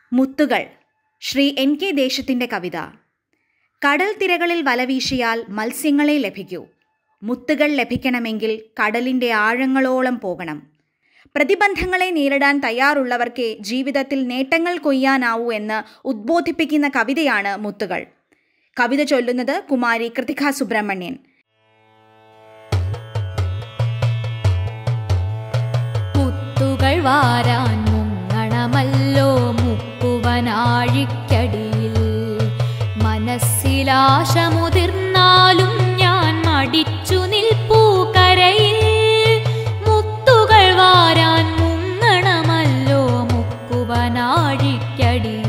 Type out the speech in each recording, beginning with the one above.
മുത്തുകൾ Shri N K ദേശത്തിൻ്റെ കവിത കടൽ തിരകളിൽ വലവീശിയാൽ മത്സ്യങ്ങളെ ലഭിക്കൂ മുത്തുകൾ ലഭിക്കണമെങ്കിൽ കടലിൻ്റെ ആഴങ്ങളോളം പോകണം പ്രതിബന്ധങ്ങളെ നേരിടാൻ തയ്യാറുള്ളവർക്കേ ജീവിതത്തിൽ നേട്ടങ്ങൾ കൊയ്യാനാവൂ എന്ന് ഉദ്ബോധിപ്പിക്കുന്ന കവിതയാണ് മുത്തുകൾ കവിത ചൊല്ലുന്നത് കുമാരി കൃതിക സുബ്രഹ്മണ്യൻ മുത്തുകൾ വാരാൻ മുങ്ങണമല്ലോ മുക്കുവനാഴിക്കടിയിൽ മനസ്സിലാശ മുതിർന്നാലും ഞാൻ മടിച്ചു നിൽപ്പൂ കരയിൽ മുത്തുകൾ വാരാൻ മുങ്ങണമല്ലോ മുക്കുവനാഴിക്കടിയിൽ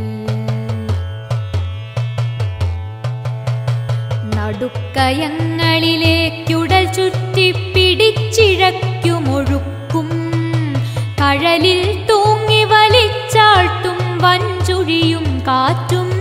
നടുക്കയങ്ങളിലേക്കുടൽ ചുറ്റി പിടിച്ചിഴയ്ക്കുമൊഴുക്കും കഴലിൽ തൂങ്ങി വലിച്ചാട്ടും വഞ്ചുഴിയും കാറ്റും